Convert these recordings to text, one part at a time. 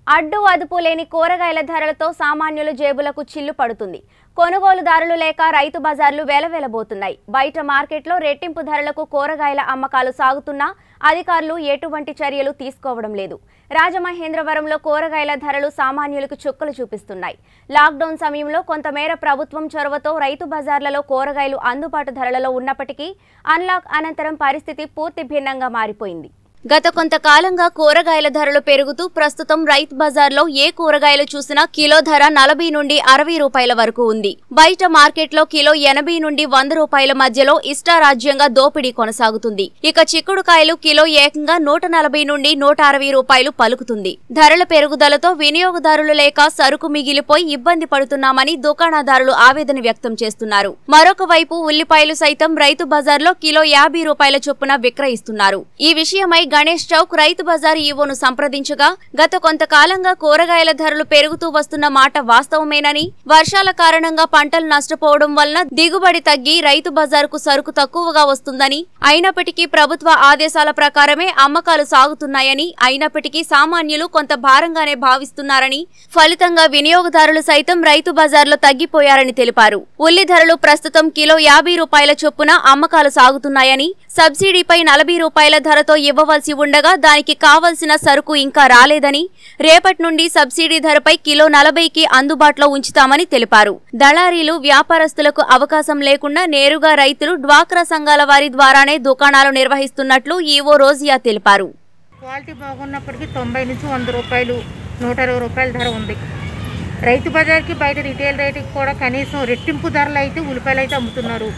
అడ్డు అదుపు లేని కూరగాయల ధరలతో సామాన్యుల జేబులకు చిల్లు పడుతుంది కొనుగోలుదారులు లేక రైతు బజార్లు వెలవెలబోతున్నాయి బయట మార్కెట్లో రెట్టింపు ధరలకు కూరగాయల అమ్మకాలు సాగుతున్నా అధికారులు ఎటువంటి చర్యలు తీసుకోవడం లేదు రాజమహేంద్రవరంలో కూరగాయల ధరలు సామాన్యులకు చుక్కలు చూపిస్తున్నాయి లాక్డౌన్ సమయంలో కొంతమేర ప్రభుత్వం చొరవతో రైతు బజార్లలో కూరగాయలు అందుబాటు ధరలలో ఉన్నప్పటికీ అన్లాక్ అనంతరం పరిస్థితి పూర్తి భిన్నంగా మారిపోయింది గత కొంతకాలంగా కూరగాయల ధరలు పెరుగుతూ ప్రస్తుతం రైతు బజార్లో ఏ కూరగాయలు చూసినా కిలో ధర నలభై నుండి అరవై రూపాయల వరకు ఉంది బయట మార్కెట్లో కిలో ఎనభై నుండి వంద రూపాయల మధ్యలో ఇష్టారాజ్యంగా దోపిడీ కొనసాగుతుంది ఇక చిక్కుడుకాయలు కిలో ఏకంగా నూట నలభై నుండి నూట అరవై రూపాయలు పలుకుతుంది ధరల పెరుగుదలతో వినియోగదారులు లేక సరుకు మిగిలిపోయి ఇబ్బంది పడుతున్నామని దుకాణదారులు ఆవేదన వ్యక్తం చేస్తున్నారు మరొక వైపు ఉల్లిపాయలు సైతం రైతు బజార్లో కిలో యాభై రూపాయల చొప్పున విక్రయిస్తున్నారు ఈ విషయమై గణేష్ చౌక్ రైతు బజార్ ఈవోను సంప్రదించగా గత కొంతకాలంగా కూరగాయల ధరలు పెరుగుతూ వస్తున్న మాట వాస్తవమేనని వర్షాల కారణంగా పంటలు నష్టపోవడం వలన దిగుబడి తగ్గి రైతు బజారుకు సరుకు తక్కువగా వస్తుందని అయినప్పటికీ ప్రభుత్వ ఆదేశాల ప్రకారమే అమ్మకాలు సాగుతున్నాయని అయినప్పటికీ సామాన్యులు కొంత భారంగానే భావిస్తున్నారని ఫలితంగా వినియోగదారులు సైతం రైతు బజార్లో తగ్గిపోయారని తెలిపారు ఉల్లి ధరలు ప్రస్తుతం కిలో యాభై రూపాయల చొప్పున అమ్మకాలు సాగుతున్నాయని సబ్సిడీపై నలభై రూపాయల ధరతో ఇవ్వవలసి ఉండగా దానికి కావలసిన సరుకు ఇంకా రాలేదని రేపటి నుండి సబ్సిడీ ధరపై కిలో నలభైకి అందుబాటులో ఉంచుతామని తెలిపారు దళారీలు వ్యాపారస్తులకు అవకాశం లేకుండా నేరుగా రైతులు డ్వాక్రా సంఘాల వారి ద్వారానే దుకాణాలు నిర్వహిస్తున్నట్లు ఈవో రోజియా తెలిపారు క్వాలిటీ బాగున్నప్పటికీ తొంభై నుంచి వంద రూపాయలు నూట ఇరవై రూపాయల ధర ఉంది రైతు బజార్కి బయట రిటైల్ రేటుకి కూడా కనీసం రెట్టింపు ధరలు అయితే ఉల్లిపాయలు అయితే అమ్ముతున్నారు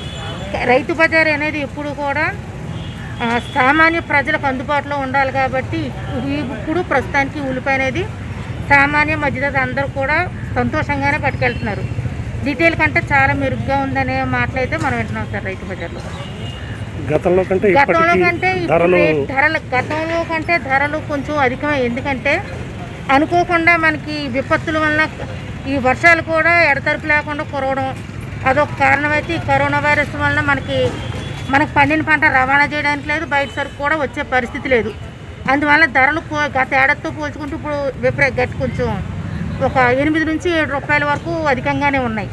రైతు బజార్ అనేది ఎప్పుడు కూడా ఆ, సామాన్య ప్రజలకు అందుబాటులో ఉండాలి కాబట్టి ఈ- ఇప్పుడు ప్రస్తుతానికి ఉల్లిపాయ అనేది సామాన్య మధ్యతరగతి అందరూ కూడా సంతోషంగానే పట్టుకెళ్తున్నారు రిటైల్ కంటే చాలా మెరుగ్గా ఉందనే మాటలైతే మనం వింటున్నాం సార్ రైతు బజార్లో గతంలో కంటే గతంలో ఇప్పటికీ కంటే ఇప్పుడు ధరలు రేట్ ధరలు గతంలో కంటే ధరలు కొంచెం అధికమే ఎందుకంటే అనుకోకుండా మనకి విపత్తుల వలన ఈ వర్షాలు కూడా ఎడతెరిపి లేకుండా కురవడం అదొక కారణం అయితే ఈ కరోనా వైరస్ వలన మనకి మనకి పండిన పంట రవాణా చేయడానికి లేదు బయట సరుకు కూడా వచ్చే పరిస్థితి లేదు అందువల్ల ధరలు పో గత ఏడాదితో పోల్చుకుంటూ ఇప్పుడు విపరీ గట్టి కొంచెం ఒక ఎనిమిది నుంచి ఏడు రూపాయల వరకు అధికంగానే ఉన్నాయి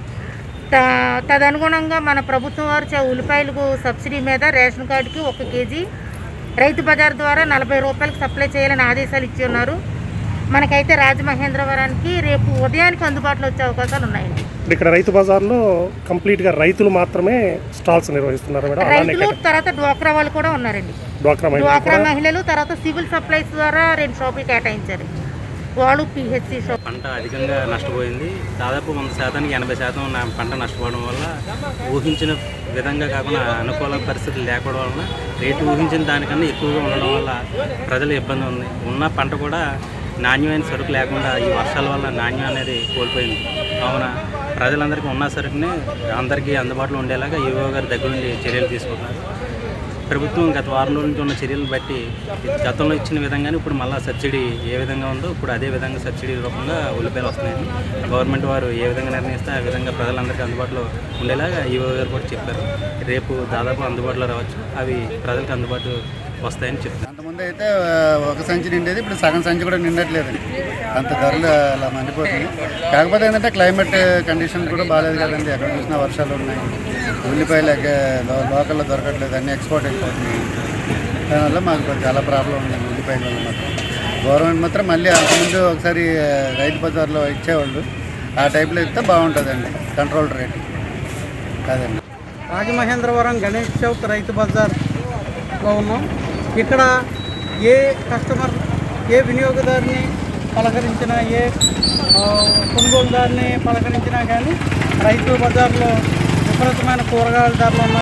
త- తదనుగుణంగా మన ప్రభుత్వం వారు చే- ఉల్లిపాయలకు సబ్సిడీ మీద రేషన్ కార్డుకి ఒక కేజీ రైతు బజార్ ద్వారా నలభై రూపాయలకు సప్లై చేయాలని ఆదేశాలు ఇచ్చి ఉన్నారు మనకైతే రాజమహేంద్రవరానికి రేపు ఉదయానికి అందుబాటులో వచ్చే అవకాశాలు ఉన్నాయండి ఇప్పుడు ఇక్కడ రైతు బజార్లో కంప్లీట్గా రైతులు మాత్రమే స్టాల్స్ నిర్వహిస్తున్నారు మేడం అలానే రైతులు తర్వాత డ్వాక్రా వాళ్ళు కూడా ఉన్నారండి డ్వాక్రా మహిళలు డ్వాక్రా కూడా మహిళలు తర్వాత సివిల్ సప్లైస్ ద్వారా రెండు షాపులు కేటాయించారు వాళ్ళు పిహెచ్సి షాప్ పంట అధికంగా నష్టపోయింది దాదాపు వంద శాతానికి ఎనభై శాతం నా పంట నష్టపోవడం వల్ల ఊహించిన విధంగా కాకుండా అనుకూల పరిస్థితులు లేకపోవడం వల్ల రేటు ఊహించిన దానికన్నా ఎక్కువగా ఉండడం వల్ల ప్రజలు ఇబ్బంది ఉంది ఉన్న పంట కూడా నాణ్యమైన సరుకు లేకుండా ఈ వర్షాల వల్ల నాణ్యం అనేది కోల్పోయింది కావున ప్రజలందరికీ ఉన్న సరుకుని అందరికీ అందుబాటులో ఉండేలాగా ఈవో గారి దగ్గర నుండి చర్యలు తీసుకుంటున్నారు ప్రభుత్వం గత వారం రోజుల నుంచి ఉన్న చర్యలను బట్టి గతంలో ఇచ్చిన విధంగానే ఇప్పుడు మళ్ళీ సబ్సిడీ ఏ విధంగా ఉందో ఇప్పుడు అదే విధంగా సబ్సిడీ రూపంగా ఉల్లిపాయలు వస్తున్నాయి గవర్నమెంట్ వారు ఏ విధంగా నిర్ణయిస్తే ఆ విధంగా ప్రజలందరికీ అందుబాటులో ఉండేలాగా ఈవో గారు కూడా చెప్పారు రేపు దాదాపు అందుబాటులో రావచ్చు అవి ప్రజలకు అందుబాటు వస్తాయని చెప్తారు అంతకుముందు అయితే ఆ, ఒక సంచి నిండేది ఇప్పుడు సగం సంచి కూడా నిండట్లేదండి అంత ధరలు అలా మండిపోతుంది కాకపోతే ఏంటంటే క్లైమేట్ కండిషన్ కూడా బాగాలేదు కదండి ఎక్కడ చూసినా వర్షాలు ఉన్నాయి ఉల్లిపాయలు ఎక్క- లో- లోకల్లో దొరకట్లేదు అన్ని ఎక్స్పోర్ట్ అయిపోతున్నాయి దానివల్ల మాకు కొంచెం చాలా ప్రాబ్లం ఉంది ఉల్లిపాయల వల్ల మాత్రం గవర్నమెంట్ మాత్రం మళ్ళీ అంతకుముందు ఒకసారి ఆ, రైతు బజార్లో ఇచ్చేవాళ్ళు ఆ టైప్లో ఇస్తే బాగుంటుందండి కంట్రోల్ రేట్ అదండి రాజమహేంద్రవరం గణేష్ చౌక్ రైతు బజార్లో ఉన్నాం ఇక్కడ ఏ కస్టమర్ ఏ వినియోగదారుని పలకరించినా ఏ ఆ, కొనుగోలుదారుని పలకరించినా కానీ రైతు బజార్లో విపరీతమైన కూరగాయల ధరలు ఉన్నాయి